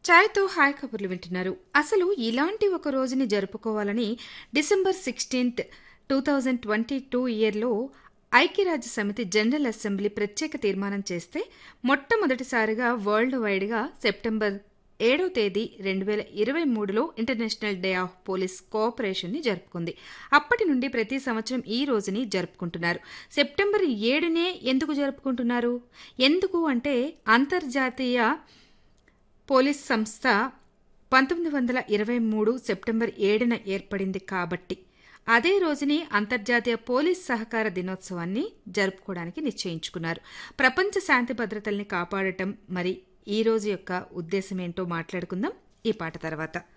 ఛాయ్తో hi కబుర్లు వింటున్నారు అసలు ఇలాంటి ఒక రోజుని జరుపుకోవాలని December sixteenth two thousand twenty two ఇయర్లో ఐక్యరాజ్య సమితి జనరల్ అసెంబ్లీ ప్రత్యేక తీర్మానం చేస్తే మొట్టమొదటిసారిగా వరల్డ్ వైడ్గా సెప్టెంబర్ ఏడో తేదీ రెండు వేల ఇరవై మూడులో ఇంటర్నేషనల్ డే ఆఫ్ పోలీస్ కోఆపరేషన్ని జరుపుకుంది అప్పటి నుండి ప్రతి సంవత్సరం ఈ రోజుని జరుపుకుంటున్నారు సెప్టెంబర్ ఏడునే ఎందుకు జరుపుకుంటున్నారు ఎందుకు అంటే అంతర్జాతీయ పోలీస్ సంస్థ పంతొమ్మిది వందల ఇరవై మూడు సెప్టెంబర్ ఏడున ఏర్పడింది కాబట్టి అదే రోజుని అంతర్జాతీయ పోలీస్ సహకార దినోత్సవాన్ని జరుపుకోవడానికి నిశ్చయించుకున్నారు ప్రపంచ శాంతి భద్రతల్ని కాపాడటం మరి ఈ రోజు యొక్క ఉద్దేశం ఏంటో మాట్లాడుకుందాం ఈ పాట తర్వాత